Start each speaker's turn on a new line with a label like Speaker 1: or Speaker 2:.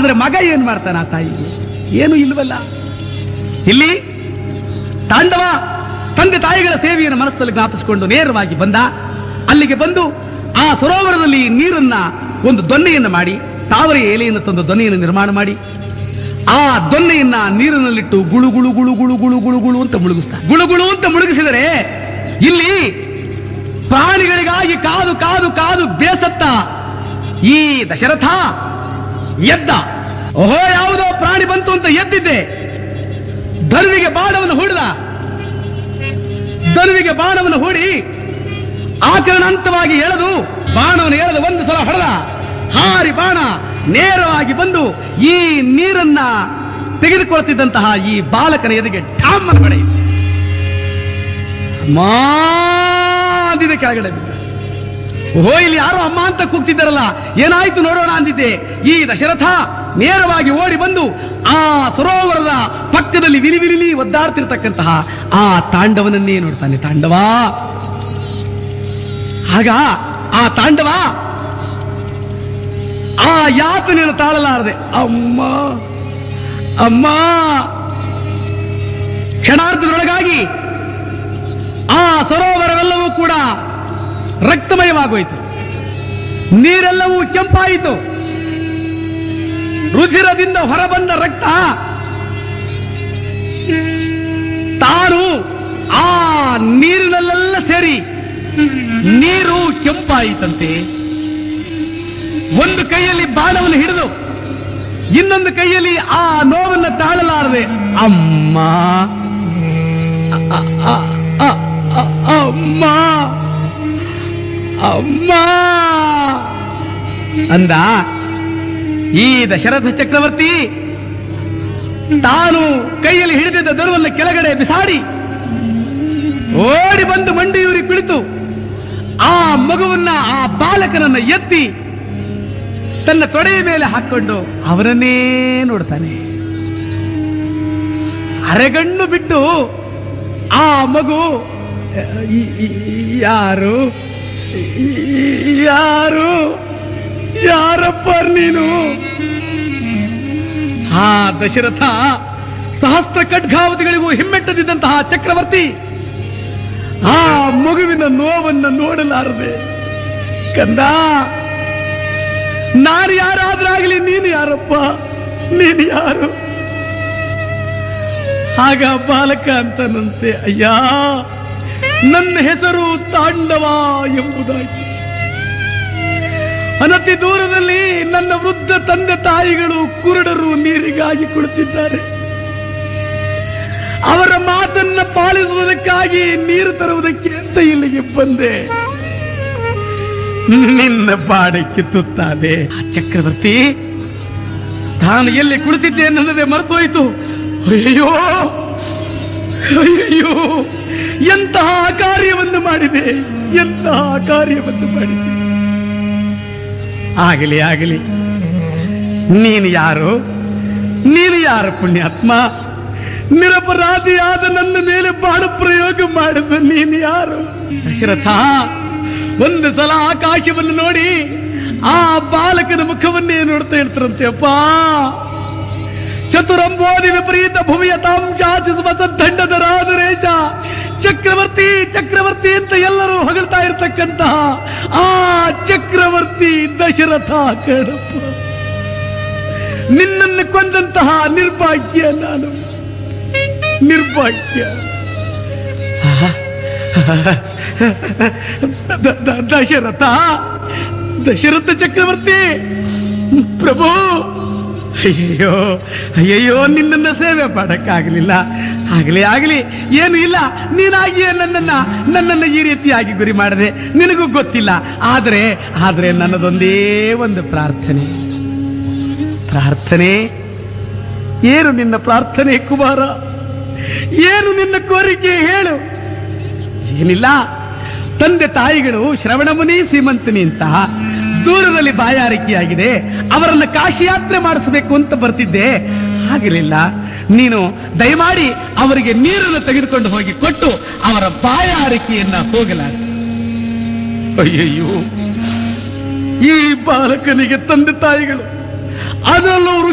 Speaker 1: ಆದ್ರೆ ಮಗ ಏನ್ ಮಾಡ್ತಾನ ಆ ತಾಯಿಗೆ ಏನು ಇಲ್ವಲ್ಲ ಇಲ್ಲಿ ತಾಂಡವ ತಂದೆ ತಾಯಿಗಳ ಸೇವೆಯನ್ನು ಮನಸ್ಸಲ್ಲಿ ಜ್ಞಾಪಿಸಿಕೊಂಡು ನೇರವಾಗಿ ಬಂದ ಅಲ್ಲಿಗೆ ಬಂದು ಆ ಸರೋವರದಲ್ಲಿ ನೀರನ್ನ ಒಂದು ದೊನ್ನೆಯನ್ನು ಮಾಡಿ ತಾವರೆ ಎಲೆಯನ್ನು ತಂದು ದೊನ್ನೆಯನ್ನು ನಿರ್ಮಾಣ ಮಾಡಿ ಆ ದೊನ್ನೆಯನ್ನ ನೀರಿನಲ್ಲಿಟ್ಟು ಗುಳು ಗುಳು ಗುಳು ಗುಳು ಗುಳು ಗುಳು ಗುಳು ಅಂತ ಮುಳುಗಿಸ್ತಾ ಗುಳು ಗುಳು ಅಂತ ಮುಳುಗಿಸಿದರೆ ಇಲ್ಲಿ ಪ್ರಾಣಿಗಳಿಗಾಗಿ ಕಾದು ಕಾದು ಕಾದು ಬೇಸತ್ತ ಈ ದಶರಥ ಎದ್ದ ಓಹೋ ಯಾವುದೋ ಪ್ರಾಣಿ ಬಂತು ಅಂತ ಎದ್ದಿದ್ದೆ ಧನುವಿಗೆ ಬಾಣವನ್ನು ಹೂಡಿದ ಧನುವಿಗೆ ಬಾಣವನ್ನು ಹೂಡಿ ಆಕರಣಾಂತವಾಗಿ ಎಳೆದು ಬಾಣವನ್ನು ಎಳೆದು ಒಂದು ಸಲ ಹೊಡೆದ ಹಾರಿ ಬಾಣ ನೇರವಾಗಿ ಬಂದು ಈ ನೀರನ್ನ ತೆಗೆದುಕೊಳ್ತಿದ್ದಂತಹ ಈ ಬಾಲಕನ ಎದೆಗೆ ಠಾಮನ ಬಡೆ ಮಾದಿದ ಕೆಳಗಡೆ ಬಿದ್ದ. ಓಹೋ ಇಲ್ಲಿ ಯಾರೋ ಅಮ್ಮ ಅಂತ ಕೂಗ್ತಿದ್ದಾರಲ್ಲ ಏನಾಯ್ತು ನೋಡೋಣ ಅಂದಿದ್ದೆ ಈ ದಶರಥ ನೇರವಾಗಿ ಓಡಿ ಬಂದು ಆ ಸರೋವರದ ಪಕ್ಕದಲ್ಲಿ ವಿಲಿ ವಿಲಿಲಿ ಒದ್ದಾಡ್ತಿರ್ತಕ್ಕಂತಹ ಆ ತಾಂಡವನನ್ನೇ ನೋಡ್ತಾನೆ ತಾಂಡವ ಆಗ ಆ ತಾಂಡವ ಆ ಯಾತನೆಯನ್ನು ತಾಳಲಾರದೆ ಅಮ್ಮ ಅಮ್ಮ ಕ್ಷಣಾರ್ಧದೊಳಗಾಗಿ ಆ ಸರೋವರವೆಲ್ಲವೂ ಕೂಡ ರಕ್ತಮಯವಾಗೋಯಿತು ನೀರೆಲ್ಲವೂ ಕೆಂಪಾಯಿತು ರುಧಿರದಿಂದ ಹೊರಬಂದ ರಕ್ತ ತಾನು ಆ ನೀರಿನಲ್ಲೆಲ್ಲ ಸೇರಿ ನೀರು ಕೆಂಪಾಯಿತಂತೆ ಒಂದು ಕೈಯಲ್ಲಿ ಬಾಣವನ್ನು ಹಿಡಿದು ಇನ್ನೊಂದು ಕೈಯಲ್ಲಿ ಆ ನೋವನ್ನು ತಾಳಲಾರದೆ ಅಮ್ಮ ಅ- ಅ- ಅ- ಅ- ಅ- ಅಮ್ಮ ಅಮ್ಮ ಅಂದ ಈ ದಶರಥ ಚಕ್ರವರ್ತಿ ತಾನು ಕೈಯಲ್ಲಿ ಹಿಡಿದಿದ್ದ ದರುವನ್ನು ಕೆಳಗಡೆ ಬಿಸಾಡಿ ಓಡಿ ಬಂದು ಮಂಡಿಯೂರಿ ಕುಳಿತು ಆ ಮಗುವನ್ನ ಆ ಬಾಲಕನನ್ನ ಎತ್ತಿ ತನ್ನ ತೊಡೆಯ ಮೇಲೆ ಹಾಕೊಂಡು ಅವರನ್ನೇ ನೋಡ್ತಾನೆ ಅರೆಗಣ್ಣು ಬಿಟ್ಟು ಆ ಮಗು ಈ- ಈ- ಯಾರು ಈ- ಯಾರು ಯಾರಪ್ಪ ನೀನು ಆ ದಶರಥ ಸಹಸ್ರ ಖಡ್ಗಾವತಿಗಳಿಗೂ ಹಿಮ್ಮೆಟ್ಟದಿದ್ದಂತಹ ಚಕ್ರವರ್ತಿ ಆ ಮಗುವಿನ ನೋವನ್ನು ನೋಡಲಾರದೆ ಕಂದ ನಾನು ಯಾರಾದ್ರಾಗಲಿ ನೀನು ಯಾರಪ್ಪ ನೀನು ಯಾರು ಆಗ ಬಾಲಕ ಅಂತನಂತೆ ಅಯ್ಯ ನನ್ನ ಹೆಸರು ತಾಂಡವ ಎಂಬುದಾಗಿ ಅನತಿ ದೂರದಲ್ಲಿ ನನ್ನ ವೃದ್ಧ ತಂದೆ ತಾಯಿಗಳು ಕುರುಡರು ನೀರಿಗಾಗಿ ಕುಳಿತಿದ್ದಾರೆ ಅವರ ಮಾತನ್ನ ಪಾಲಿಸುವುದಕ್ಕಾಗಿ ನೀರು ತರುವುದಕ್ಕೆ ಅಂತ ಇಲ್ಲಿಗೆ ಬಂದೆ ನಿನ್ನ ಬಾಡಕ್ಕೆ ತುತ್ತಾದೆ ಆ ಚಕ್ರವರ್ತಿ ತಾನು ಎಲ್ಲಿ ಕುಳಿತಿದ್ದೆ ಅನ್ನೋದೇ ಮರೆತೋಯ್ತು ಅಯ್ಯೋ ಅಯ್ಯೋ ಎಂತಹ ಕಾರ್ಯವನ್ನು ಮಾಡಿದೆ ಎಂತಹ ಕಾರ್ಯವನ್ನು ಮಾಡಿದೆ ಆಗಲಿ ಆಗಲಿ ನೀನು ಯಾರು ನೀನು ಯಾರು ಪುಣ್ಯಾತ್ಮ ನಿರಪರಾಧಿಯಾದ ನನ್ನ ಮೇಲೆ ಬಾಣ ಪ್ರಯೋಗ ಮಾಡಿದ ನೀನು ಯಾರು ದಶರಥ ಒಂದು ಸಲ ಆಕಾಶವನ್ನು ನೋಡಿ ಆ ಬಾಲಕನ ಮುಖವನ್ನೇ ನೋಡ್ತಾ ಇರ್ತಾರಂತೆ ಅಪ್ಪ ಚತುರಂಬೋಧಿ ವಿಪರೀತ ಭುವಿಯ ತಾಂಶಾಚಿಸುವ ದಂಡದರಾದರೇಶ ಚಕ್ರವರ್ತಿ ಚಕ್ರವರ್ತಿ ಅಂತ ಎಲ್ಲರೂ ಹೊಗಳ್ತಾ ಇರ್ತಕ್ಕಂತಹ ಆ ಚಕ್ರವರ್ತಿ ದಶರಥ ಕಣಪ್ಪ ನಿನ್ನನ್ನು ಕೊಂದಂತಹ ನಿರ್ಭಾಗ್ಯ ನಾನು ನಿರ್ಭಾಗ್ಯ ದ- ದ- ದಶರಥ ದಶರಥ ಚಕ್ರವರ್ತಿ ಪ್ರಭು ಅಯ್ಯಯ್ಯೋ ಅಯ್ಯಯ್ಯೋ ನಿನ್ನನ್ನ ಸೇವೆ ಮಾಡಕ್ಕಾಗಲಿಲ್ಲ ಆಗಲಿ ಆಗಲಿ ಏನು ಇಲ್ಲ ನೀನಾಗಿಯೇ ನನ್ನನ್ನ ನನ್ನನ್ನ ಈ ರೀತಿಯಾಗಿ ಗುರಿ ಮಾಡಿದೆ ನಿನಗೂ ಗೊತ್ತಿಲ್ಲ ಆದರೆ ಆದರೆ ನನ್ನದೊಂದೇ ಒಂದು ಪ್ರಾರ್ಥನೆ ಪ್ರಾರ್ಥನೆ ಏನು ನಿನ್ನ ಪ್ರಾರ್ಥನೆ ಕುಮಾರ ಏನು ನಿನ್ನ ಕೋರಿಕೆ ಹೇಳು ಏನಿಲ್ಲ ತಂದೆ ತಾಯಿಗಳು ಶ್ರವಣಮುನಿ ಸೀಮಂತನಿ ಅಂತ ದೂರದಲ್ಲಿ ಬಾಯಾರಿಕೆಯಾಗಿದೆ ಅವರನ್ನ ಕಾಶಿ ಯಾತ್ರೆ ಮಾಡಿಸಬೇಕು ಅಂತ ಬರ್ತಿದ್ದೆ ಆಗಿರಲಿಲ್ಲ ನೀನು ದಯಮಾಡಿ ಅವರಿಗೆ ನೀರನ್ನು ತೆಗೆದುಕೊಂಡು ಹೋಗಿ ಕೊಟ್ಟು ಅವರ ಬಾಯಾರಿಕೆಯನ್ನ ಹೋಗಲಾರ ಅಯ್ಯಯ್ಯೋ ಈ ಬಾಲಕನಿಗೆ ತಂದೆ ತಾಯಿಗಳು ಅದರಲ್ಲೂ